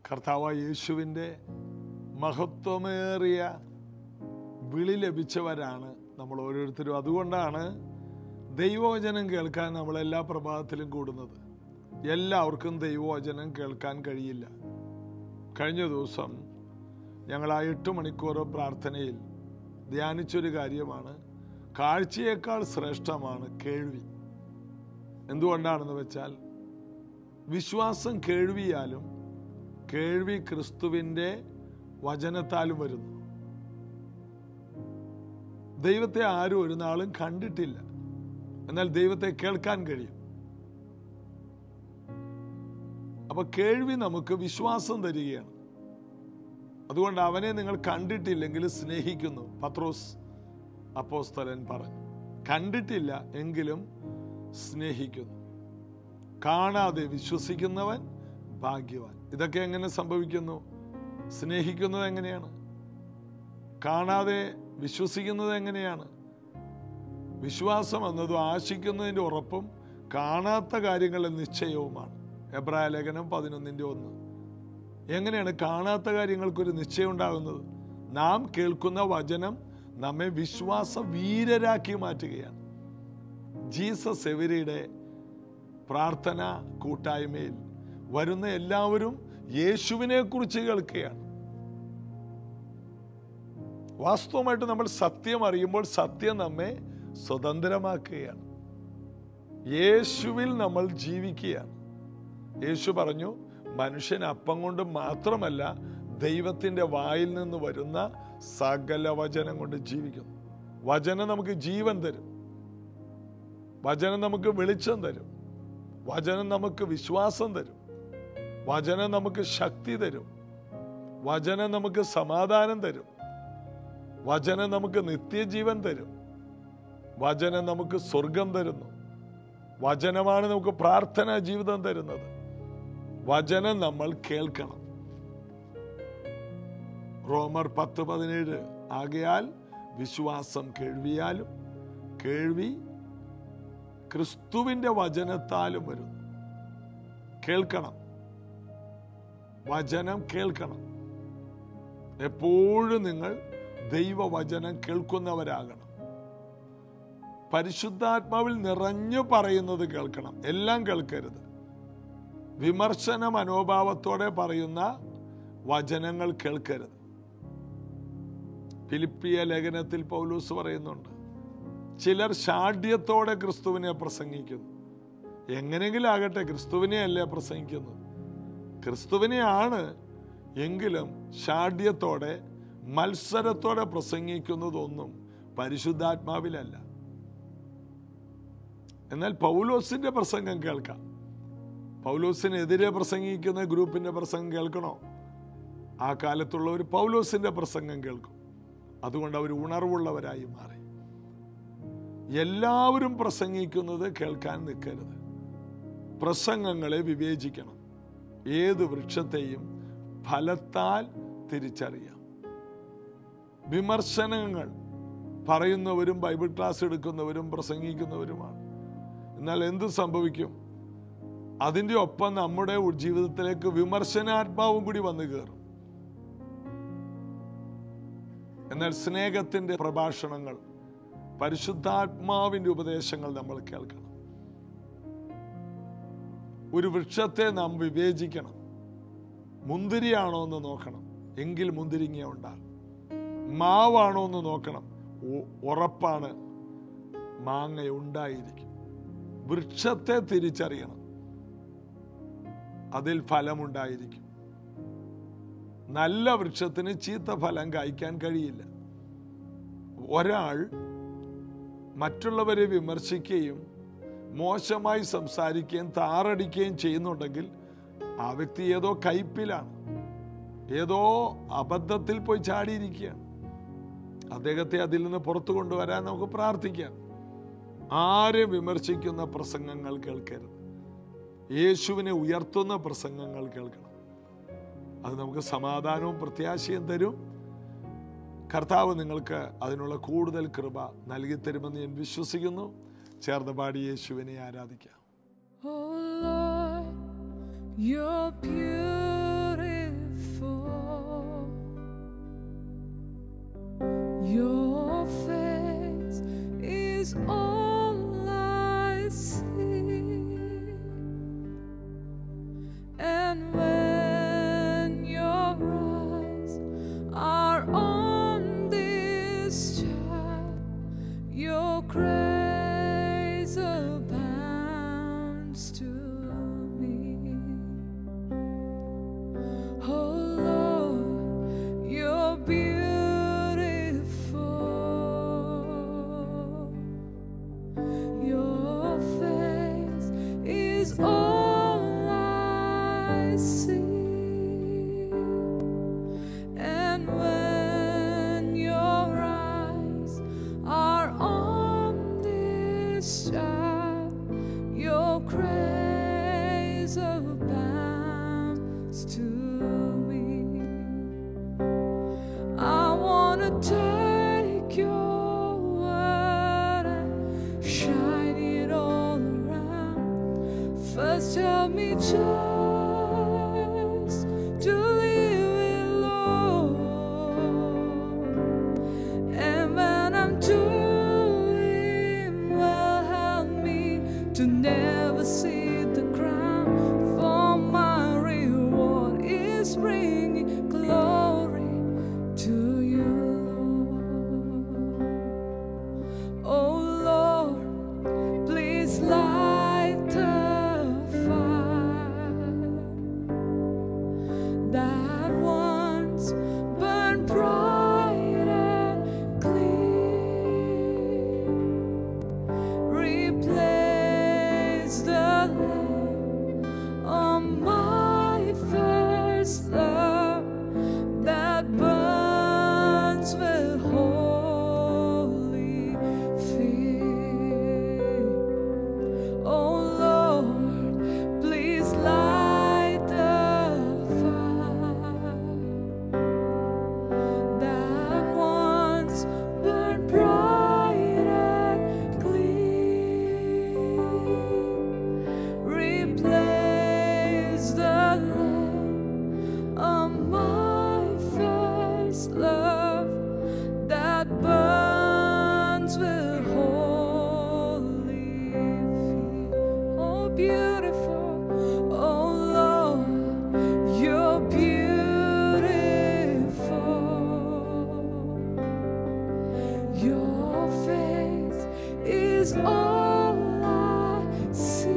കർത്താവ് യേശുവിൻ്റെ മഹത്വമേറിയ വിളി ലഭിച്ചവരാണ് നമ്മൾ ഓരോരുത്തരും അതുകൊണ്ടാണ് ദൈവവചനം കേൾക്കാൻ നമ്മൾ എല്ലാ പ്രഭാതത്തിലും കൂടുന്നത് എല്ലാവർക്കും ദൈവവചനം കേൾക്കാൻ കഴിയില്ല കഴിഞ്ഞ ദിവസം ഞങ്ങൾ ആ എട്ട് മണിക്കൂർ പ്രാർത്ഥനയിൽ ധ്യാനിച്ചൊരു കാര്യമാണ് കാഴ്ചയേക്കാൾ ശ്രേഷ്ഠമാണ് കേൾവി എന്തുകൊണ്ടാണെന്ന് വെച്ചാൽ വിശ്വാസം കേൾവിയാലും കേൾവി ക്രിസ്തുവിൻ്റെ വചനത്താലും വരുന്നു ദൈവത്തെ ആരും ഒരു നാളും കണ്ടിട്ടില്ല എന്നാൽ ദൈവത്തെ കേൾക്കാൻ കഴിയും അപ്പൊ കേൾവി നമുക്ക് വിശ്വാസം തരികയാണ് അതുകൊണ്ട് അവനെ നിങ്ങൾ കണ്ടിട്ടില്ലെങ്കിൽ സ്നേഹിക്കുന്നു പത്രോസ് അപ്പോസ്തലൻ പറഞ്ഞു കണ്ടിട്ടില്ല എങ്കിലും സ്നേഹിക്കുന്നു കാണാതെ വിശ്വസിക്കുന്നവൻ ഭാഗ്യവാൻ ഇതൊക്കെ എങ്ങനെ സംഭവിക്കുന്നു സ്നേഹിക്കുന്നത് എങ്ങനെയാണ് കാണാതെ വിശ്വസിക്കുന്നത് എങ്ങനെയാണ് വിശ്വാസം എന്നതും ആശിക്കുന്നതിൻ്റെ ഉറപ്പും കാണാത്ത കാര്യങ്ങളുടെ നിശ്ചയവുമാണ് എബ്രായ ലേഖനം പതിനൊന്നിൻ്റെ ഒന്ന് എങ്ങനെയാണ് കാണാത്ത കാര്യങ്ങൾക്കൊരു നിശ്ചയം ഉണ്ടാകുന്നത് നാം കേൾക്കുന്ന വചനം നമ്മെ വിശ്വാസ വീരരാക്കി മാറ്റുകയാണ് ജീസസ് എവരിയുടെ പ്രാർത്ഥന കൂട്ടായ്മയിൽ വരുന്ന എല്ലാവരും യേശുവിനെ കുറിച്ച് കേൾക്കുകയാണ് വാസ്തവമായിട്ട് നമ്മൾ സത്യം അറിയുമ്പോൾ സത്യം നമ്മെ സ്വതന്ത്രമാക്കുകയാണ് യേശുവിൽ നമ്മൾ ജീവിക്കുകയാണ് യേശു പറഞ്ഞു മനുഷ്യൻ അപ്പം കൊണ്ട് മാത്രമല്ല ദൈവത്തിൻ്റെ വായിൽ നിന്ന് വരുന്ന സകല വചനം കൊണ്ട് ജീവിക്കുന്നു വചനം നമുക്ക് ജീവൻ തരും വചനം നമുക്ക് വെളിച്ചം തരും വചനം നമുക്ക് വിശ്വാസം തരും വചനം നമുക്ക് ശക്തി തരും വചനം നമുക്ക് സമാധാനം തരും വചനം നമുക്ക് നിത്യജീവൻ തരും വചനം നമുക്ക് സ്വർഗം തരുന്നു വചനമാണ് നമുക്ക് പ്രാർത്ഥനാ ജീവിതം തരുന്നത് വചനം നമ്മൾ കേൾക്കണം റോമർ പത്ത് പതിനേഴ് ആകയാൽ വിശ്വാസം കേൾവിയാലും കേൾവി ക്രിസ്തുവിന്റെ വചനത്താലും വരുന്നു കേൾക്കണം വചനം കേൾക്കണം എപ്പോഴും നിങ്ങൾ ദൈവവചനം കേൾക്കുന്നവരാകണം പരിശുദ്ധാത്മാവിൽ നിറഞ്ഞു പറയുന്നത് കേൾക്കണം എല്ലാം കേൾക്കരുത് വിമർശന മനോഭാവത്തോടെ പറയുന്ന വചനങ്ങൾ കേൾക്കരുത് ഫിലിപ്പിയ ലേഖനത്തിൽ പൗലൂസ് പറയുന്നുണ്ട് ചിലർ ഷാഢ്യത്തോടെ ക്രിസ്തുവിനെ പ്രസംഗിക്കുന്നു എങ്ങനെങ്കിലും ആകട്ടെ ക്രിസ്തുവിനെ അല്ലേ പ്രസംഗിക്കുന്നത് ക്രിസ്തുവിനെയാണ് എങ്കിലും ഷാഢ്യത്തോടെ മത്സരത്തോടെ പ്രസംഗിക്കുന്നതൊന്നും പരിശുദ്ധാത്മാവിലല്ല എന്നാൽ പൗലോസിന്റെ പ്രസംഗം കേൾക്കാം പൗലോസിനെതിരെ പ്രസംഗിക്കുന്ന ഗ്രൂപ്പിന്റെ പ്രസംഗം കേൾക്കണോ ആ കാലത്തുള്ളവർ പൗലോസിന്റെ പ്രസംഗം കേൾക്കും അതുകൊണ്ട് അവർ ഉണർവുള്ളവരായി മാറി എല്ലാവരും പ്രസംഗിക്കുന്നത് കേൾക്കാൻ നിൽക്കരുത് പ്രസംഗങ്ങളെ വിവേചിക്കണം ഏത് വൃക്ഷത്തെയും ഫലത്താൽ തിരിച്ചറിയാം വിമർശനങ്ങൾ പറയുന്നവരും ബൈബിൾ ക്ലാസ് എടുക്കുന്നവരും പ്രസംഗിക്കുന്നവരുമാണ് എന്നാൽ എന്ത് സംഭവിക്കും അതിൻ്റെ ഒപ്പം നമ്മുടെ ജീവിതത്തിലേക്ക് വിമർശനാത്മാവും കൂടി വന്നു കയറും എന്നാൽ സ്നേഹത്തിന്റെ പ്രഭാഷണങ്ങൾ പരിശുദ്ധാത്മാവിന്റെ ഉപദേശങ്ങൾ നമ്മൾ കേൾക്കണം ഒരു വൃക്ഷത്തെ നാം വിവേചിക്കണം മുന്തിരിയാണോ എന്ന് നോക്കണം എങ്കിൽ മുന്തിരിങ്ങ ഉണ്ടാകും മാവാണോ എന്ന് നോക്കണം ഉ- ഉറപ്പാണ് മാങ്ങ ഉണ്ടായിരിക്കും വൃക്ഷത്തെ തിരിച്ചറിയണം അതിൽ ഫലമുണ്ടായിരിക്കും നല്ല വൃക്ഷത്തിന് ചീത്ത ഫലം കായ്ക്കാൻ കഴിയില്ല ഒരാൾ മറ്റുള്ളവരെ വിമർശിക്കുകയും മോശമായി സംസാരിക്കുകയും താറടിക്കുകയും ചെയ്യുന്നുണ്ടെങ്കിൽ ആ വ്യക്തി ഏതോ കയ്പിലാണ് ഏതോ അബദ്ധത്തിൽ പോയി ചാടിയിരിക്കുകയാണ് അദ്ദേഹത്തെ അതിൽ നിന്ന് പുറത്തു കൊണ്ടുവരാൻ നമുക്ക് പ്രാർത്ഥിക്കാം ആരെയും വിമർശിക്കുന്ന പ്രസംഗങ്ങൾ കേൾക്കരുത് യേശുവിനെ ഉയർത്തുന്ന പ്രസംഗങ്ങൾ കേൾക്കണം അത് നമുക്ക് സമാധാനവും പ്രത്യാശയും തരും കർത്താവ് നിങ്ങൾക്ക് അതിനുള്ള കൂടുതൽ കൃപ നൽകി തരുമെന്ന് ഞാൻ വിശ്വസിക്കുന്നു ചേർന്ന് പാടി യേശുവിനെ ആരാധിക്കാം Oh Lord, you're beautiful. take your word and shine it all around. First, help me just to live it, Lord. And when I'm doing well, help me to never see the crown. For my reward is bringing glory to you, Lord. Oh Lord, please light the fire that once burned bright and clear. Replace the love of my first love that burns with holy fear. Oh Lord, please light the fire that once burned bright and clean. Replace the love of my first love that burns with holy fear. Oh, beautiful, oh Lord, you're beautiful. Your face is all I see.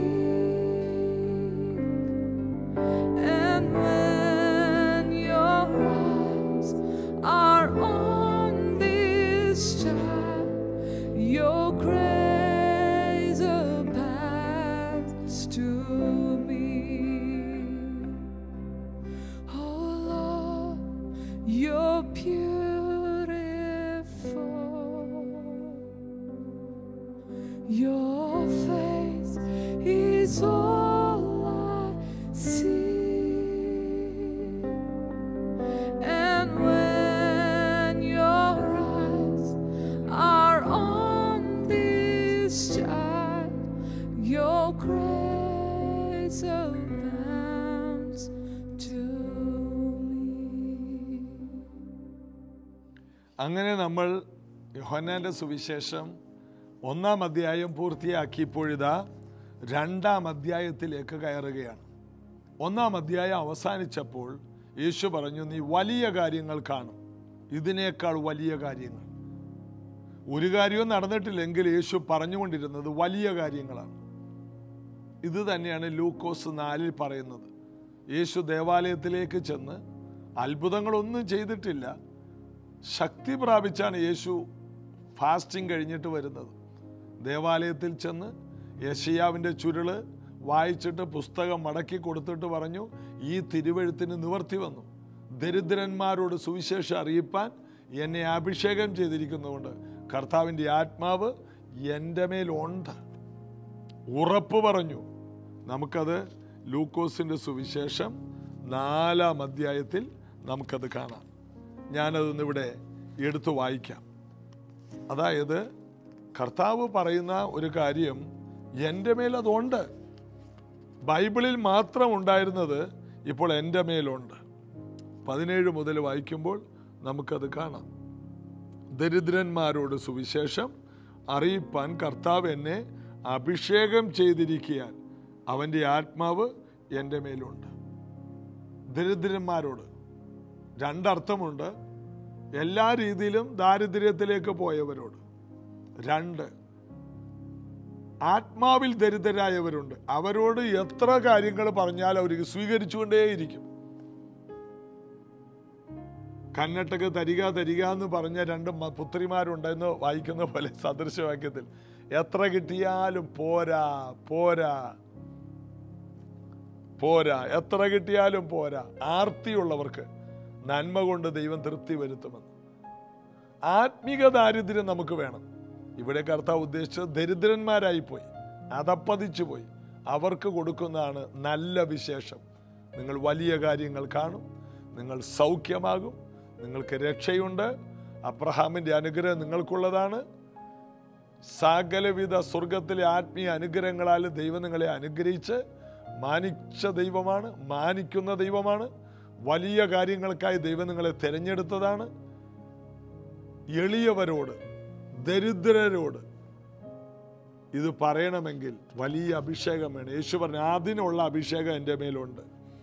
And when your eyes are on this child, your grace abounds to me. Oh Lord, you're beautiful. Your face is all I see. And when your eyes are on this child, your grace abounds to me. അങ്ങനെ നമ്മൾ യോഹന്നാന്റെ സുവിശേഷം ഒന്നാം അധ്യായം പൂർത്തിയാക്കി ഇപ്പോഴിതാ രണ്ടാം അധ്യായത്തിലേക്ക് കയറുകയാണ് ഒന്നാം അധ്യായം അവസാനിച്ചപ്പോൾ യേശു പറഞ്ഞു നീ വലിയ കാര്യങ്ങൾ കാണും ഇതിനേക്കാൾ വലിയ കാര്യങ്ങൾ ഒരു കാര്യവും നടന്നിട്ടില്ലെങ്കിൽ യേശു പറഞ്ഞുകൊണ്ടിരുന്നത് വലിയ കാര്യങ്ങളാണ് ഇത് തന്നെയാണ് ലൂക്കോസ് നാലിൽ പറയുന്നത് യേശു ദേവാലയത്തിലേക്ക് ചെന്ന് അത്ഭുതങ്ങളൊന്നും ചെയ്തിട്ടില്ല ശക്തി പ്രാപിച്ചാണ് യേശു ഫാസ്റ്റിംഗ് കഴിഞ്ഞിട്ട് വരുന്നത് ദേവാലയത്തിൽ ചെന്ന് യശയാവിൻ്റെ ചുരുള് വായിച്ചിട്ട് പുസ്തകം മടക്കി കൊടുത്തിട്ട് പറഞ്ഞു ഈ തിരുവഴുത്തിന് നിവർത്തി വന്നു ദരിദ്രന്മാരോട് സുവിശേഷം അറിയിപ്പാൻ എന്നെ അഭിഷേകം ചെയ്തിരിക്കുന്നതുകൊണ്ട് കർത്താവിൻ്റെ ആത്മാവ് എൻ്റെ മേലുണ്ട് ഉറപ്പ് പറഞ്ഞു നമുക്കത് ലൂക്കോസിൻ്റെ സുവിശേഷം നാലാം അധ്യായത്തിൽ നമുക്കത് കാണാം ഞാനതൊന്ന് ഇവിടെ എടുത്തു വായിക്കാം അതായത് കർത്താവ് പറയുന്ന ഒരു കാര്യം എൻ്റെ മേൽ അതുണ്ട് ബൈബിളിൽ മാത്രം ഉണ്ടായിരുന്നത് ഇപ്പോൾ എൻ്റെ മേലുണ്ട് പതിനേഴ് മുതൽ വായിക്കുമ്പോൾ നമുക്കത് കാണാം ദരിദ്രന്മാരോട് സുവിശേഷം അറിയിപ്പാൻ കർത്താവ് എന്നെ അഭിഷേകം ചെയ്തിരിക്കാൻ അവൻ്റെ ആത്മാവ് എൻ്റെ മേലുണ്ട് ദരിദ്രന്മാരോട് രണ്ടർത്ഥമുണ്ട് എല്ലാ രീതിയിലും ദാരിദ്ര്യത്തിലേക്ക് പോയവരോട് രണ്ട് ആത്മാവിൽ ദരിദ്രരായവരുണ്ട് അവരോട് എത്ര കാര്യങ്ങൾ പറഞ്ഞാൽ അവർക്ക് സ്വീകരിച്ചുകൊണ്ടേയിരിക്കും കന്നട്ടക്ക് തരിക തരിക എന്ന് പറഞ്ഞ രണ്ട് മ- പുത്രിമാരുണ്ടെന്ന് വായിക്കുന്ന പോലെ സദൃശവാക്യത്തിൽ എത്ര കിട്ടിയാലും പോരാ പോരാ പോരാ എത്ര കിട്ടിയാലും പോരാ ആർത്തിയുള്ളവർക്ക് നന്മ കൊണ്ട് ദൈവം തൃപ്തി വരുത്തുമെന്ന് ആത്മീക ദാരിദ്ര്യം നമുക്ക് വേണം ഇവിടെ കർത്താവ് ഉദ്ദേശിച്ചത് ദരിദ്രന്മാരായി പോയി അതപ്പതിച്ചു പോയി അവർക്ക് കൊടുക്കുന്നതാണ് നല്ല വിശേഷം നിങ്ങൾ വലിയ കാര്യങ്ങൾ കാണും നിങ്ങൾ സൗഖ്യമാകും നിങ്ങൾക്ക് രക്ഷയുണ്ട് അബ്രഹാമിന്റെ അനുഗ്രഹം നിങ്ങൾക്കുള്ളതാണ് സകലവിധ സ്വർഗത്തിലെ ആത്മീയ അനുഗ്രഹങ്ങളാൽ ദൈവം നിങ്ങളെ അനുഗ്രഹിച്ച് മാനിച്ച ദൈവമാണ് മാനിക്കുന്ന ദൈവമാണ് വലിയ കാര്യങ്ങൾക്കായി ദൈവം നിങ്ങളെ തിരഞ്ഞെടുത്തതാണ് എളിയവരോട് ദരിദ്രരോട് ഇത് പറയണമെങ്കിൽ വലിയ അഭിഷേകം വേണം യേശു പറഞ്ഞു അതിനുള്ള അഭിഷേകം എൻ്റെ മേലുണ്ട്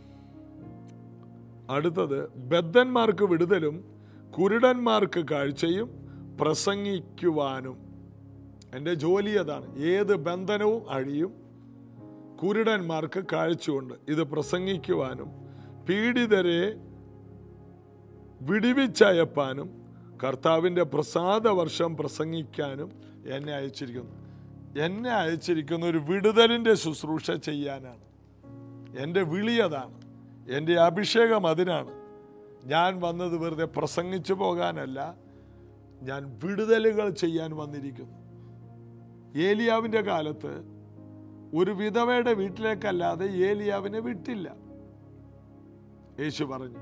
അടുത്തത് ബദ്ധന്മാർക്ക് വിടുതലും കുരുടന്മാർക്ക് കാഴ്ചയും പ്രസംഗിക്കുവാനും എൻ്റെ ജോലി അതാണ് ഏത് ബന്ധനവും അഴിയും കുരുടന്മാർക്ക് കാഴ്ചയുണ്ട് ഇത് പ്രസംഗിക്കുവാനും പീഡിതരെ വിടിവിച്ചയപ്പാനും കർത്താവിൻ്റെ പ്രസാദ വർഷം പ്രസംഗിക്കാനും എന്നെ അയച്ചിരിക്കുന്നു എന്നെ അയച്ചിരിക്കുന്ന ഒരു വിടുതലിൻ്റെ ശുശ്രൂഷ ചെയ്യാനാണ് എൻ്റെ വിളി അതാണ് എൻ്റെ അഭിഷേകം അതിനാണ് ഞാൻ വന്നത് വെറുതെ പ്രസംഗിച്ചു പോകാനല്ല ഞാൻ വിടുതലുകൾ ചെയ്യാൻ വന്നിരിക്കുന്നു ഏലിയാവിൻ്റെ കാലത്ത് ഒരു വിധവയുടെ വീട്ടിലേക്കല്ലാതെ ഏലിയാവിനെ വിട്ടില്ല യേശു പറഞ്ഞു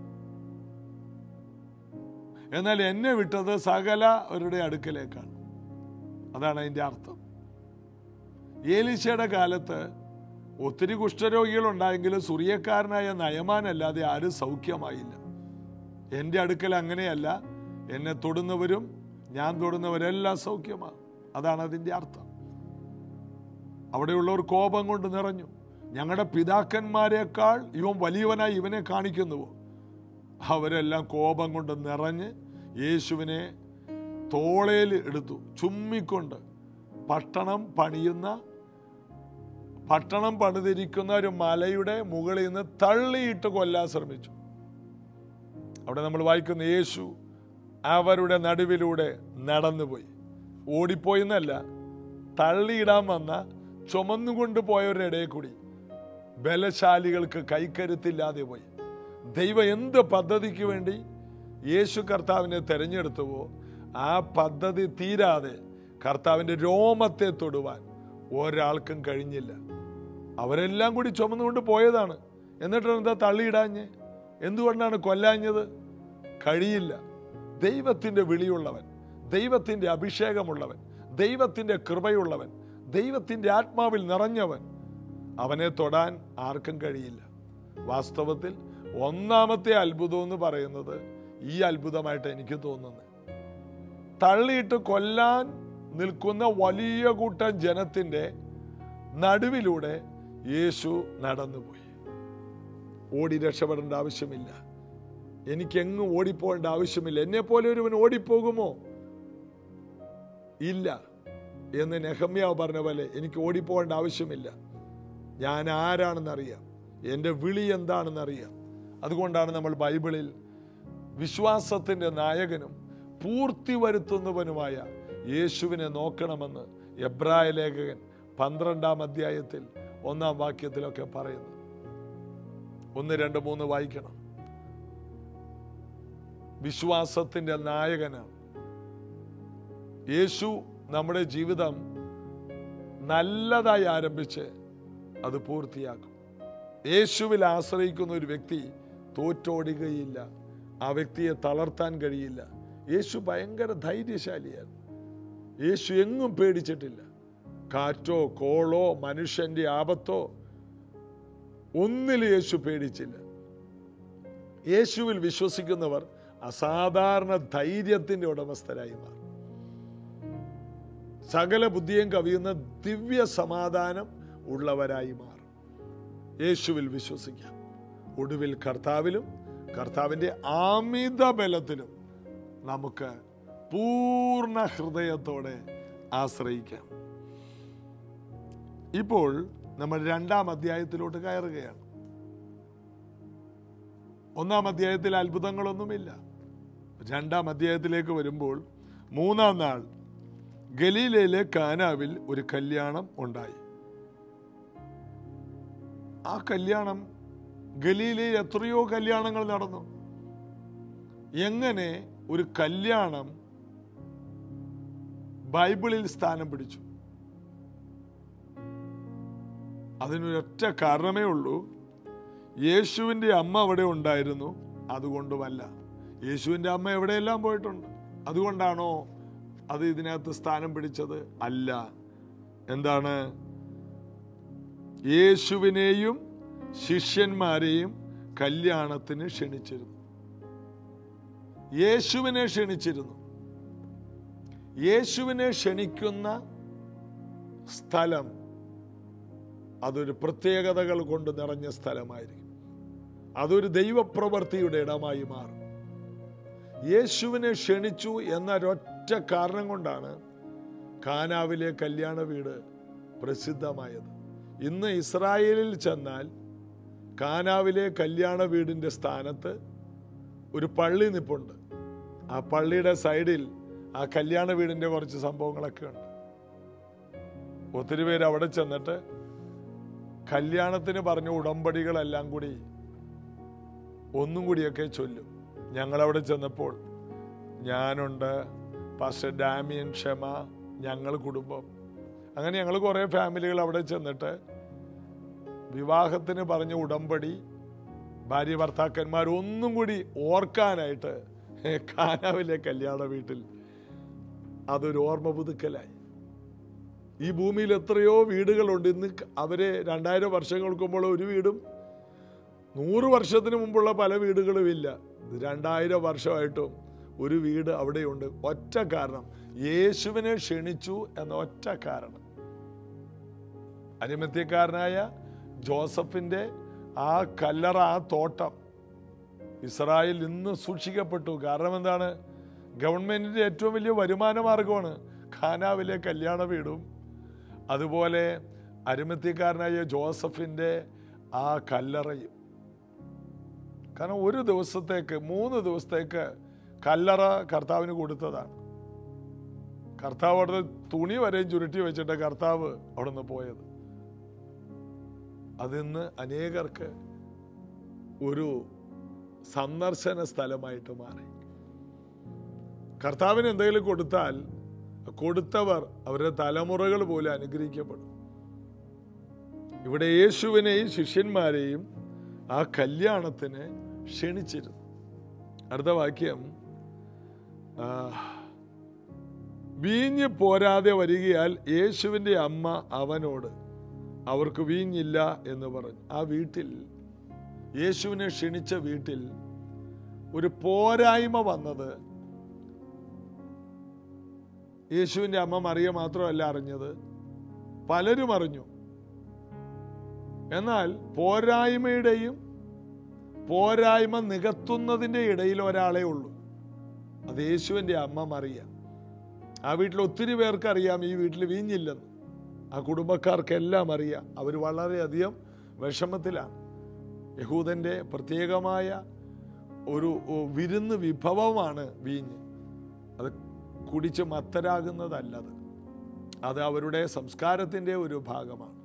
എന്നാൽ എന്നെ വിട്ടത് സകലവരുടെ അടുക്കലേക്കാണ് അതാണ് അതിൻ്റെ അർത്ഥം ഏലീശയുടെ കാലത്ത് ഒത്തിരി കുഷ്ഠരോഗികൾ ഉണ്ടായെങ്കിലും സുറിയക്കാരനായ നയമാനല്ലാതെ ആരും സൗഖ്യമായില്ല എൻ്റെ അടുക്കൽ അങ്ങനെയല്ല എന്നെ തൊടുന്നവരും ഞാൻ തൊടുന്നവരെല്ലാം സൗഖ്യമാകും അതാണ് അതിൻ്റെ അർത്ഥം അവിടെയുള്ളവർ കോപം കൊണ്ട് നിറഞ്ഞു ഞങ്ങളുടെ പിതാക്കന്മാരെക്കാൾ ഇവൻ വലിയവനായി ഇവനെ കാണിക്കുന്നുവോ അവരെല്ലാം കോപം കൊണ്ട് നിറഞ്ഞ് യേശുവിനെ തോളയിൽ എടുത്തു ചുമ്മിക്കൊണ്ട് പട്ടണം പണിയുന്ന പട്ടണം പണിതിരിക്കുന്ന ഒരു മലയുടെ മുകളിൽ നിന്ന് തള്ളിയിട്ട് കൊല്ലാൻ ശ്രമിച്ചു അവിടെ നമ്മൾ വായിക്കുന്ന യേശു അവരുടെ നടുവിലൂടെ നടന്നുപോയി ഓടിപ്പോയി എന്നല്ല തള്ളിയിടാൻ വന്ന ചുമന്നുകൊണ്ട് പോയവരുടെ ഇടയിൽ കൂടി ബലശാലികൾക്ക് കൈക്കരുത്തില്ലാതെ പോയി ദൈവം എന്ത് പദ്ധതിക്ക് വേണ്ടി യേശു കർത്താവിനെ തെരഞ്ഞെടുത്തുവോ ആ പദ്ധതി തീരാതെ കർത്താവിൻ്റെ രോമത്തെ തൊടുവാൻ ഒരാൾക്കും കഴിഞ്ഞില്ല അവരെല്ലാം കൂടി ചുമന്നുകൊണ്ട് പോയതാണ് എന്നിട്ട് എന്താ തള്ളിയിടാഞ്ഞ് എന്തുകൊണ്ടാണ് കൊല്ലാഞ്ഞത് കഴിയില്ല ദൈവത്തിൻ്റെ വിളിയുള്ളവൻ ദൈവത്തിൻ്റെ അഭിഷേകമുള്ളവൻ ദൈവത്തിൻ്റെ കൃപയുള്ളവൻ ദൈവത്തിൻ്റെ ആത്മാവിൽ നിറഞ്ഞവൻ അവനെ തൊടാൻ ആർക്കും കഴിയില്ല വാസ്തവത്തിൽ ഒന്നാമത്തെ അത്ഭുതം എന്ന് പറയുന്നത് ഈ അത്ഭുതമായിട്ട് എനിക്ക് തോന്നുന്നത് തള്ളിയിട്ട് കൊല്ലാൻ നിൽക്കുന്ന വലിയ കൂട്ടം ജനത്തിൻ്റെ നടുവിലൂടെ യേശു നടന്നുപോയി ഓടി രക്ഷപ്പെടേണ്ട ആവശ്യമില്ല എനിക്കെങ്ങും ഓടിപ്പോകേണ്ട ആവശ്യമില്ല എന്നെ പോലെ ഒരുവൻ ഓടിപ്പോകുമോ ഇല്ല എന്ന് നെഹമ്യാവ് പറഞ്ഞ പോലെ എനിക്ക് ഓടിപ്പോകേണ്ട ആവശ്യമില്ല ഞാൻ ആരാണെന്നറിയാം എൻ്റെ വിളി എന്താണെന്നറിയാം അതുകൊണ്ടാണ് നമ്മൾ ബൈബിളിൽ വിശ്വാസത്തിൻ്റെ നായകനും പൂർത്തി വരുത്തുന്നവനുമായ യേശുവിനെ നോക്കണമെന്ന് എബ്രായ ലേഖകൻ പന്ത്രണ്ടാം അധ്യായത്തിൽ ഒന്നാം വാക്യത്തിലൊക്കെ പറയുന്നു ഒന്ന് രണ്ട് മൂന്ന് വായിക്കണം വിശ്വാസത്തിൻ്റെ നായകനാണ് യേശു നമ്മുടെ ജീവിതം നല്ലതായി ആരംഭിച്ച് അത് പൂർത്തിയാക്കും യേശുവിൽ ആശ്രയിക്കുന്ന ഒരു വ്യക്തി തോറ്റോടുകയില്ല ആ വ്യക്തിയെ തളർത്താൻ കഴിയില്ല യേശു ഭയങ്കര ധൈര്യശാലിയാണ് യേശു എങ്ങും പേടിച്ചിട്ടില്ല കാറ്റോ കോളോ മനുഷ്യന്റെ ആപത്തോ ഒന്നിലും യേശു പേടിച്ചില്ല യേശുവിൽ വിശ്വസിക്കുന്നവർ അസാധാരണ ധൈര്യത്തിന്റെ ഉടമസ്ഥരായി മാറും സകല ബുദ്ധിയും കവിയുന്ന ദിവ്യ സമാധാനം ഉള്ളവരായി മാറും യേശുവിൽ വിശ്വസിക്കാം ഒടുവിൽ കർത്താവിലും കർത്താവിൻ്റെ ആമിത ബലത്തിലും നമുക്ക് പൂർണ്ണ ഹൃദയത്തോടെ ആശ്രയിക്കാം ഇപ്പോൾ നമ്മൾ രണ്ടാം അധ്യായത്തിലോട്ട് കയറുകയാണ് ഒന്നാം അധ്യായത്തിൽ അത്ഭുതങ്ങളൊന്നുമില്ല രണ്ടാം അധ്യായത്തിലേക്ക് വരുമ്പോൾ മൂന്നാം നാൾ ഗലീലയിലെ കാനാവിൽ ഒരു കല്യാണം ഉണ്ടായി ആ കല്യാണം ഗലീലയിൽ എത്രയോ കല്യാണങ്ങൾ നടന്നു എങ്ങനെ ഒരു കല്യാണം ബൈബിളിൽ സ്ഥാനം പിടിച്ചു അതിനൊരൊറ്റ കാരണമേ ഉള്ളൂ യേശുവിൻ്റെ അമ്മ അവിടെ ഉണ്ടായിരുന്നു അതുകൊണ്ടുമല്ല യേശുവിൻ്റെ അമ്മ എവിടെയെല്ലാം പോയിട്ടുണ്ട് അതുകൊണ്ടാണോ അത് ഇതിനകത്ത് സ്ഥാനം പിടിച്ചത് അല്ല എന്താണ് യേശുവിനെയും ശിഷ്യന്മാരെയും കല്യാണത്തിന് ക്ഷണിച്ചിരുന്നു യേശുവിനെ ക്ഷണിച്ചിരുന്നു യേശുവിനെ ക്ഷണിക്കുന്ന സ്ഥലം അതൊരു പ്രത്യേകതകൾ കൊണ്ട് നിറഞ്ഞ സ്ഥലമായിരിക്കും അതൊരു ദൈവപ്രവൃത്തിയുടെ ഇടമായി മാറും യേശുവിനെ ക്ഷണിച്ചു എന്നൊരൊറ്റ കാരണം കൊണ്ടാണ് കാനാവിലെ കല്യാണ വീട് പ്രസിദ്ധമായത് ഇന്ന് ഇസ്രായേലിൽ ചെന്നാൽ കാനാവിലെ കല്യാണ വീടിൻ്റെ സ്ഥാനത്ത് ഒരു പള്ളി നിപ്പുണ്ട് ആ പള്ളിയുടെ സൈഡിൽ ആ കല്യാണ വീടിൻ്റെ കുറച്ച് സംഭവങ്ങളൊക്കെ ഉണ്ട് ഒത്തിരി പേര് അവിടെ ചെന്നിട്ട് കല്യാണത്തിന് പറഞ്ഞ ഉടമ്പടികളെല്ലാം കൂടി ഒന്നും കൂടിയൊക്കെ ചൊല്ലും ഞങ്ങളവിടെ ചെന്നപ്പോൾ ഞാനുണ്ട് പാസ്റ്റർ ഡാമിയൻ ക്ഷമ ഞങ്ങൾ കുടുംബം അങ്ങനെ ഞങ്ങൾ കുറേ ഫാമിലികൾ അവിടെ ചെന്നിട്ട് വിവാഹത്തിന് പറഞ്ഞ ഉടമ്പടി ഭാര്യ ഭർത്താക്കന്മാർ ഒന്നും കൂടി ഓർക്കാനായിട്ട് കാനാവിലെ കല്യാണ വീട്ടിൽ അതൊരു ഓർമ്മ പുതുക്കലായി ഈ ഭൂമിയിൽ എത്രയോ വീടുകളുണ്ട് ഇന്ന് അവരെ രണ്ടായിരം വർഷങ്ങൾക്ക് മുമ്പുള്ള ഒരു വീടും നൂറ് വർഷത്തിന് മുമ്പുള്ള പല വീടുകളും ഇല്ല ഇത് രണ്ടായിരം വർഷമായിട്ടും ഒരു വീട് അവിടെയുണ്ട് ഒറ്റ കാരണം യേശുവിനെ ക്ഷണിച്ചു എന്ന ഒറ്റ കാരണം അനിമത്യക്കാരനായ ജോസഫിന്റെ ആ കല്ലറ ആ തോട്ടം ഇസ്രായേൽ ഇന്ന് സൂക്ഷിക്കപ്പെട്ടു കാരണം എന്താണ് ഗവൺമെന്റിന്റെ ഏറ്റവും വലിയ വരുമാന മാർഗമാണ് ഖാനാവിലെ കല്യാണ വീടും അതുപോലെ അരിമത്യക്കാരനായ ജോസഫിന്റെ ആ കല്ലറയും കാരണം ഒരു ദിവസത്തേക്ക് മൂന്ന് ദിവസത്തേക്ക് കല്ലറ കർത്താവിന് കൊടുത്തതാണ് കർത്താവ് അവിടെ തുണി വരെയും ചുരുട്ടി വെച്ചിട്ട് കർത്താവ് അവിടെ നിന്ന് പോയത് അതിന്ന് അനേകർക്ക് ഒരു സന്ദർശന സ്ഥലമായിട്ട് മാറി കർത്താവിന് എന്തെങ്കിലും കൊടുത്താൽ കൊടുത്തവർ അവരുടെ തലമുറകൾ പോലെ അനുഗ്രഹിക്കപ്പെടും ഇവിടെ യേശുവിനെയും ശിഷ്യന്മാരെയും ആ കല്യാണത്തിന് ക്ഷണിച്ചിരുന്നു അടുത്ത വാക്യം ആ, വീഞ്ഞ് പോരാതെ വരികയാൽ യേശുവിൻ്റെ അമ്മ അവനോട് അവർക്ക് വീഞ്ഞില്ല എന്ന് പറഞ്ഞു ആ വീട്ടിൽ യേശുവിനെ ക്ഷണിച്ച വീട്ടിൽ ഒരു പോരായ്മ വന്നത് യേശുവിൻ്റെ അമ്മ മറിയ മാത്രമല്ല അറിഞ്ഞത് പലരും അറിഞ്ഞു എന്നാൽ പോരായ്മയുടെയും പോരായ്മ നികത്തുന്നതിൻ്റെ ഇടയിൽ ഒരാളേ ഉള്ളൂ അത് യേശുവിൻ്റെ അമ്മ മറിയ ആ വീട്ടിൽ ഒത്തിരി പേർക്ക് അറിയാം ഈ വീട്ടിൽ വീഞ്ഞില്ലെന്ന് ആ കുടുംബക്കാർക്കെല്ലാം അറിയാം അവർ വളരെയധികം വിഷമത്തിലാണ് യഹൂദൻ്റെ പ്രത്യേകമായ ഒരു ഓ, വിരുന്ന് വിഭവമാണ് വീഞ്ഞ് അത് കുടിച്ച് മത്തരാകുന്നതല്ലത് അത് അവരുടെ സംസ്കാരത്തിൻ്റെ ഒരു ഭാഗമാണ്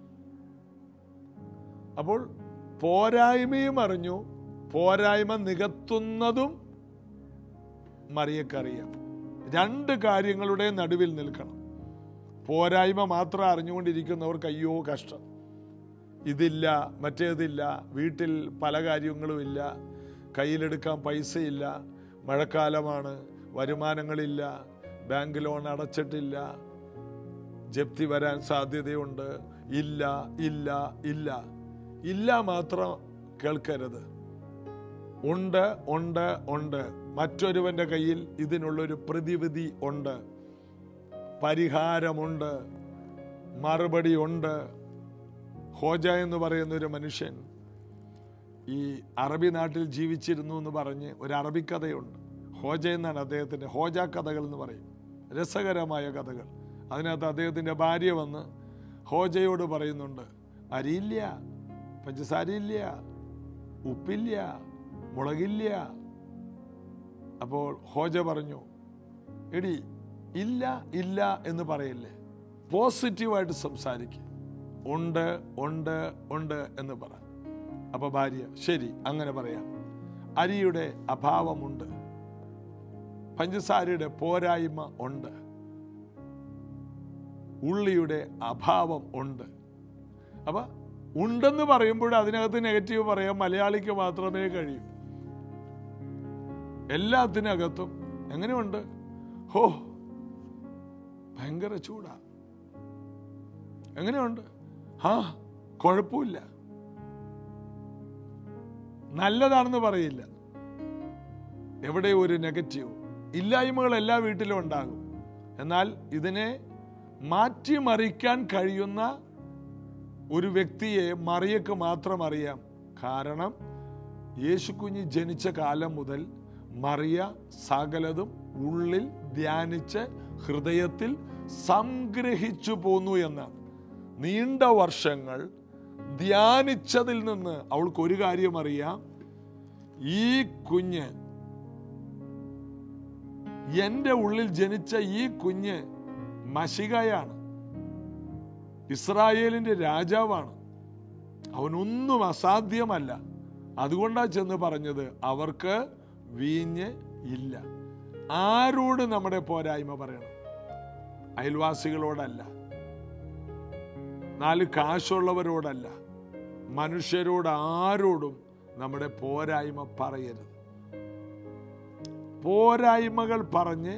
അപ്പോൾ പോരായ്മയും അറിഞ്ഞു പോരായ്മ നികത്തുന്നതും മറിയക്കറിയാം രണ്ട് കാര്യങ്ങളുടെ നടുവിൽ നിൽക്കണം പോരായ്മ മാത്രം അറിഞ്ഞുകൊണ്ടിരിക്കുന്നവർക്ക് അയ്യോ കഷ്ടം ഇതില്ല മറ്റേതില്ല വീട്ടിൽ പല കാര്യങ്ങളും ഇല്ല കയ്യിലെടുക്കാൻ പൈസയില്ല മഴക്കാലമാണ് വരുമാനങ്ങളില്ല ബാങ്ക് ലോൺ അടച്ചിട്ടില്ല ജപ്തി വരാൻ സാധ്യതയുണ്ട് ഇല്ല ഇല്ല ഇല്ല ഇല്ല മാത്രം കേൾക്കരുത് ഉണ്ട് ഉണ്ട് ഉണ്ട് മറ്റൊരുവന്റെ കയ്യിൽ ഇതിനുള്ളൊരു പ്രതിവിധി ഉണ്ട് പരിഹാരമുണ്ട് മറുപടി ഉണ്ട് ഹോജ എന്ന് പറയുന്ന ഒരു മനുഷ്യൻ ഈ അറബി നാട്ടിൽ ജീവിച്ചിരുന്നു എന്ന് പറഞ്ഞ് ഒരു അറബി കഥയുണ്ട് ഹോജ എന്നാണ് അദ്ദേഹത്തിൻ്റെ ഹോജ കഥകൾ എന്ന് പറയും രസകരമായ കഥകൾ അതിനകത്ത് അദ്ദേഹത്തിൻ്റെ ഭാര്യ വന്ന് ഹോജയോട് പറയുന്നുണ്ട് അരിയില്ല പഞ്ചസാരയില്ല ഉപ്പില്ല മുളകില്ല അപ്പോൾ ഹോജ പറഞ്ഞു എടി ഇല്ല ഇല്ല എന്ന് പറയില്ലേ പോസിറ്റീവായിട്ട് സംസാരിക്കുക ഉണ്ട് ഉണ്ട് ഉണ്ട് എന്ന് പറ അപ്പൊ ഭാര്യ ശരി അങ്ങനെ പറയാം അരിയുടെ അഭാവമുണ്ട് പഞ്ചസാരയുടെ പോരായ്മ ഉണ്ട് ഉള്ളിയുടെ അഭാവം ഉണ്ട് അപ്പൊ ഉണ്ടെന്ന് പറയുമ്പോൾ അതിനകത്ത് നെഗറ്റീവ് പറയാൻ മലയാളിക്ക് മാത്രമേ കഴിയൂ എല്ലാത്തിനകത്തും എങ്ങനെയുണ്ട് ഹോ ഭയങ്കര ചൂടാ എങ്ങനെയുണ്ട് ആ കുഴപ്പമില്ല നല്ലതാണെന്ന് പറയില്ല എവിടെ ഒരു നെഗറ്റീവ് ഇല്ലായ്മകൾ എല്ലാ വീട്ടിലും ഉണ്ടാകും എന്നാൽ ഇതിനെ മാറ്റിമറിക്കാൻ കഴിയുന്ന ഒരു വ്യക്തിയെ മറിയക്ക് മാത്രം അറിയാം കാരണം യേശു കുഞ്ഞ് ജനിച്ച കാലം മുതൽ മറിയ സകലതും ഉള്ളിൽ ധ്യാനിച്ച് ഹൃദയത്തിൽ സംഗ്രഹിച്ചു പോന്നു എന്നാണ് നീണ്ട വർഷങ്ങൾ ധ്യാനിച്ചതിൽ നിന്ന് അവൾക്ക് ഒരു കാര്യം അറിയാം ഈ കുഞ്ഞ് എന്റെ ഉള്ളിൽ ജനിച്ച ഈ കുഞ്ഞ് മഷികയാണ് ഇസ്രായേലിന്റെ രാജാവാണ് അവനൊന്നും അസാധ്യമല്ല അതുകൊണ്ടാ ചെന്ന് പറഞ്ഞത് അവർക്ക് വീഞ്ഞ് ഇല്ല ആരോട് നമ്മുടെ പോരായ്മ പറയണം അയൽവാസികളോടല്ല നാല് കാശുള്ളവരോടല്ല മനുഷ്യരോട് ആരോടും നമ്മുടെ പോരായ്മ പറയരുത് പോരായ്മകൾ പറഞ്ഞ്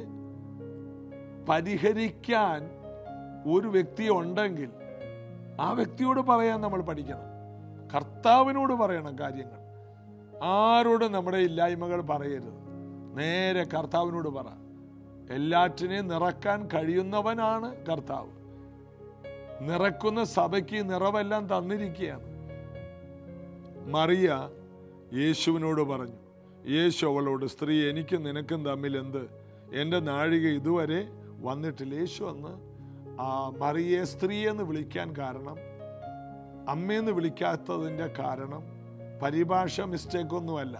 പരിഹരിക്കാൻ ഒരു വ്യക്തി ഉണ്ടെങ്കിൽ ആ വ്യക്തിയോട് പറയാൻ നമ്മൾ പഠിക്കണം കർത്താവിനോട് പറയണം കാര്യങ്ങൾ ആരോടും നമ്മുടെ ഇല്ലായ്മകൾ പറയരുത് നേരെ കർത്താവിനോട് പറ എല്ലാറ്റിനെയും നിറക്കാൻ കഴിയുന്നവനാണ് കർത്താവ് നിറക്കുന്ന സഭയ്ക്ക് നിറവെല്ലാം തന്നിരിക്കുകയാണ് മറിയ യേശുവിനോട് പറഞ്ഞു യേശു അവളോട് സ്ത്രീ എനിക്കും നിനക്കും തമ്മിൽ എന്ത് എൻ്റെ നാഴിക ഇതുവരെ വന്നിട്ടില്ല യേശു അന്ന് ആ മറിയെ സ്ത്രീ എന്ന് വിളിക്കാൻ കാരണം അമ്മയെന്ന് വിളിക്കാത്തതിൻ്റെ കാരണം പരിഭാഷ മിസ്റ്റേക്ക് ഒന്നുമല്ല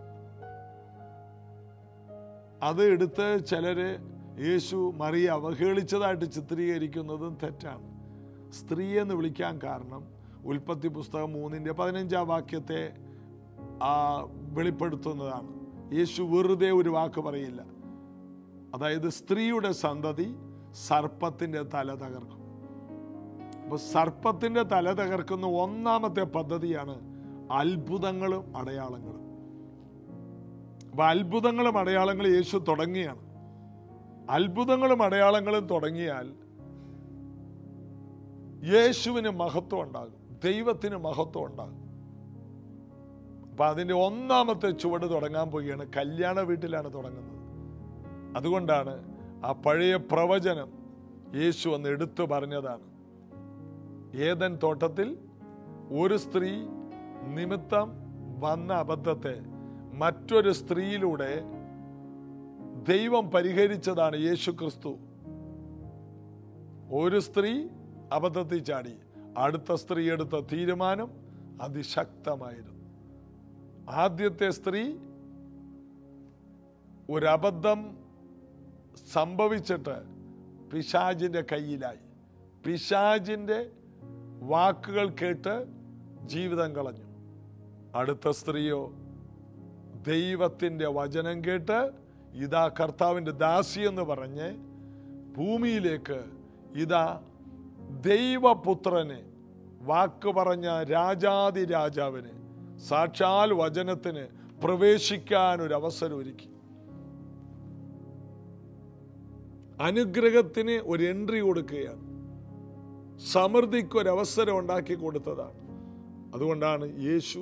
അത് എടുത്ത് ചിലര് യേശു മറിയ അവഹേളിച്ചതായിട്ട് ചിത്രീകരിക്കുന്നതും തെറ്റാണ് സ്ത്രീ എന്ന് വിളിക്കാൻ കാരണം ഉൽപ്പത്തി പുസ്തകം മൂന്നിൻ്റെ പതിനഞ്ചാം വാക്യത്തെ ആ വെളിപ്പെടുത്തുന്നതാണ് യേശു വെറുതെ ഒരു വാക്ക് പറയില്ല അതായത് സ്ത്രീയുടെ സന്തതി സർപ്പത്തിന്റെ തല തകർക്കും അപ്പൊ സർപ്പത്തിന്റെ തല തകർക്കുന്ന ഒന്നാമത്തെ പദ്ധതിയാണ് അത്ഭുതങ്ങളും അടയാളങ്ങളും അപ്പൊ അത്ഭുതങ്ങളും അടയാളങ്ങളും യേശു തുടങ്ങിയാണ് അത്ഭുതങ്ങളും അടയാളങ്ങളും തുടങ്ങിയാൽ യേശുവിന് മഹത്വം ഉണ്ടാകും ദൈവത്തിന് മഹത്വം ഉണ്ടാകും അപ്പൊ അതിന്റെ ഒന്നാമത്തെ ചുവട് തുടങ്ങാൻ പോവുകയാണ് കല്യാണ വീട്ടിലാണ് തുടങ്ങുന്നത് അതുകൊണ്ടാണ് ആ പഴയ പ്രവചനം യേശു അന്ന് എടുത്തു പറഞ്ഞതാണ് ഏതൻ തോട്ടത്തിൽ ഒരു സ്ത്രീ നിമിത്തം വന്ന അബദ്ധത്തെ മറ്റൊരു സ്ത്രീയിലൂടെ ദൈവം പരിഹരിച്ചതാണ് യേശു ക്രിസ്തു ഒരു സ്ത്രീ അബദ്ധത്തിൽ ചാടി അടുത്ത സ്ത്രീ എടുത്ത തീരുമാനം അതിശക്തമായിരുന്നു ആദ്യത്തെ സ്ത്രീ ഒരു അബദ്ധം സംഭവിച്ചിട്ട് പിശാജിന്റെ കയ്യിലായി പിശാജിന്റെ വാക്കുകൾ കേട്ട് ജീവിതം കളഞ്ഞു അടുത്ത സ്ത്രീയോ ദൈവത്തിന്റെ വചനം കേട്ട് ഇതാ കർത്താവിന്റെ ദാസി എന്ന് പറഞ്ഞ് ഭൂമിയിലേക്ക് ഇതാ ദൈവപുത്രന് വാക്ക് പറഞ്ഞ രാജാതി രാജാവിന് സാക്ഷാൽ വചനത്തിന് പ്രവേശിക്കാൻ ഒരു അവസരം ഒരുക്കി അനുഗ്രഹത്തിന് ഒരു എൻട്രി കൊടുക്കുകയാണ് സമൃദ്ധിക്ക് ഒരു അവസരം ഉണ്ടാക്കി കൊടുത്തതാണ് അതുകൊണ്ടാണ് യേശു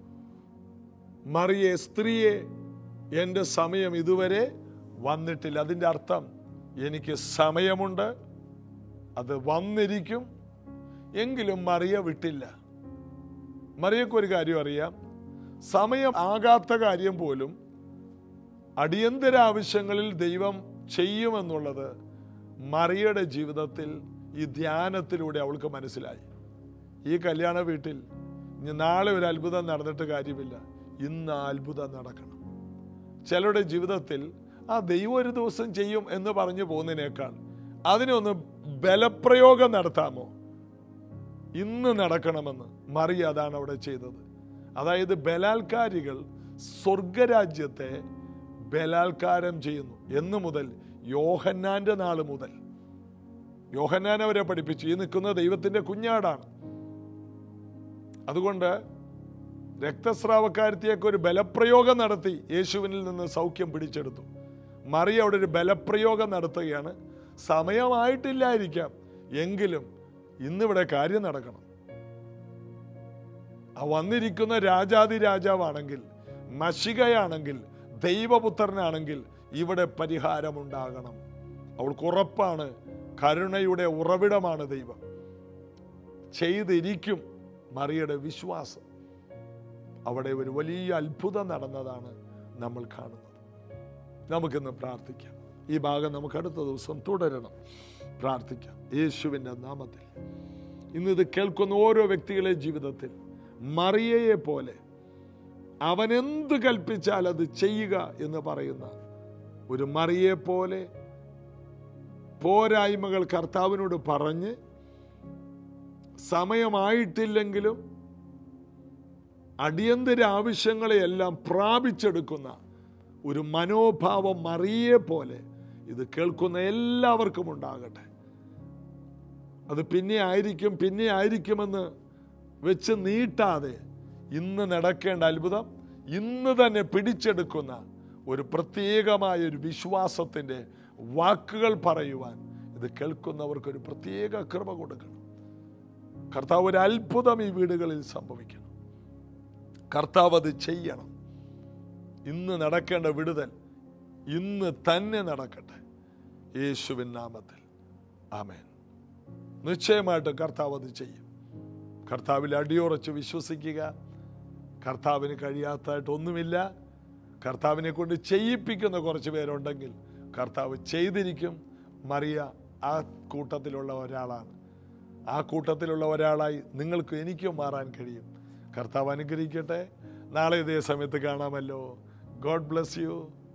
മറിയെ സ്ത്രീയെ എൻ്റെ സമയം ഇതുവരെ വന്നിട്ടില്ല അതിൻ്റെ അർത്ഥം എനിക്ക് സമയമുണ്ട് അത് വന്നിരിക്കും എങ്കിലും മറിയ വിട്ടില്ല മറിയക്ക് ഒരു കാര്യം അറിയാം സമയം ആകാത്ത കാര്യം പോലും അടിയന്തര ആവശ്യങ്ങളിൽ ദൈവം ചെയ്യുമെന്നുള്ളത് മറിയയുടെ ജീവിതത്തിൽ ഈ ധ്യാനത്തിലൂടെ അവൾക്ക് മനസ്സിലായി ഈ കല്യാണ വീട്ടിൽ ഇനി നാളെ ഒരു അത്ഭുതം നടന്നിട്ട് കാര്യമില്ല ഇന്ന് ആ അത്ഭുതം നടക്കണം ചിലരുടെ ജീവിതത്തിൽ ആ ദൈവം ഒരു ദിവസം ചെയ്യും എന്ന് പറഞ്ഞു പോകുന്നതിനേക്കാൾ അതിനൊന്ന് ബലപ്രയോഗം നടത്താമോ ഇന്ന് നടക്കണമെന്ന് മറിയ അതാണ് അവിടെ ചെയ്തത് അതായത് ബലാത്കാരികൾ സ്വർഗരാജ്യത്തെ ബലാത്കാരം ചെയ്യുന്നു എന്ന് മുതൽ യോഹന്നാന്റെ നാൾ മുതൽ യോഹന്നാൻ അവരെ പഠിപ്പിച്ചു ഈ നിൽക്കുന്ന ദൈവത്തിന്റെ കുഞ്ഞാടാണ് അതുകൊണ്ട് രക്തസ്രാവക്കാരത്തിയൊക്കെ ഒരു ബലപ്രയോഗം നടത്തി യേശുവിനിൽ നിന്ന് സൗഖ്യം പിടിച്ചെടുത്തു മറിയ അവിടെ ഒരു ബലപ്രയോഗം നടത്തുകയാണ് സമയമായിട്ടില്ലായിരിക്കാം എങ്കിലും ഇന്നിവിടെ കാര്യം നടക്കണം ആ വന്നിരിക്കുന്ന രാജാതി രാജാവാണെങ്കിൽ മഷികയാണെങ്കിൽ ദൈവപുത്രനാണെങ്കിൽ ഇവിടെ പരിഹാരമുണ്ടാകണം അവൾക്ക് ഉറപ്പാണ് കരുണയുടെ ഉറവിടമാണ് ദൈവം ചെയ്തിരിക്കും മറിയുടെ വിശ്വാസം അവിടെ ഒരു വലിയ അത്ഭുതം നടന്നതാണ് നമ്മൾ കാണുന്നത് നമുക്കിന്ന് പ്രാർത്ഥിക്കാം ഈ ഭാഗം നമുക്ക് അടുത്ത ദിവസം തുടരണം പ്രാർത്ഥിക്കാം യേശുവിൻ്റെ നാമത്തിൽ ഇന്ന് ഇത് കേൾക്കുന്ന ഓരോ വ്യക്തികളെ ജീവിതത്തിൽ മറിയയെ പോലെ അവൻ എന്ത് കൽപ്പിച്ചാൽ അത് ചെയ്യുക എന്ന് പറയുന്ന ഒരു മറിയെ പോലെ പോരായ്മകൾ കർത്താവിനോട് പറഞ്ഞ് സമയമായിട്ടില്ലെങ്കിലും അടിയന്തര ആവശ്യങ്ങളെയെല്ലാം പ്രാപിച്ചെടുക്കുന്ന ഒരു മനോഭാവം മറിയെ പോലെ ഇത് കേൾക്കുന്ന എല്ലാവർക്കും ഉണ്ടാകട്ടെ അത് പിന്നെ ആയിരിക്കും പിന്നെ ആയിരിക്കുമെന്ന് വെച്ച് നീട്ടാതെ ഇന്ന് നടക്കേണ്ട അത്ഭുതം ഇന്ന് തന്നെ പിടിച്ചെടുക്കുന്ന ഒരു പ്രത്യേകമായ ഒരു വിശ്വാസത്തിൻ്റെ വാക്കുകൾ പറയുവാൻ ഇത് കേൾക്കുന്നവർക്ക് ഒരു പ്രത്യേക കൃപ കൊടുക്കണം കർത്താവ് ഒരു അത്ഭുതം ഈ വീടുകളിൽ സംഭവിക്കണം കർത്താവ് അത് ചെയ്യണം ഇന്ന് നടക്കേണ്ട വിടുതൽ ഇന്ന് തന്നെ നടക്കട്ടെ യേശുവിൻ നാമത്തിൽ ആമേൻ നിശ്ചയമായിട്ട് കർത്താവ് അത് ചെയ്യും കർത്താവിൽ അടിയുറച്ച് വിശ്വസിക്കുക കർത്താവിന് കഴിയാത്തതായിട്ട് ഒന്നുമില്ല കർത്താവിനെ കൊണ്ട് ചെയ്യിപ്പിക്കുന്ന കുറച്ച് പേരുണ്ടെങ്കിൽ കർത്താവ് ചെയ്തിരിക്കും മറിയ ആ കൂട്ടത്തിലുള്ള ഒരാളാണ് ആ കൂട്ടത്തിലുള്ള ഒരാളായി നിങ്ങൾക്ക് എനിക്കും മാറാൻ കഴിയും കർത്താവ് അനുഗ്രഹിക്കട്ടെ നാളെ ഇതേ സമയത്ത് കാണാമല്ലോ ഗോഡ് ബ്ലസ് യു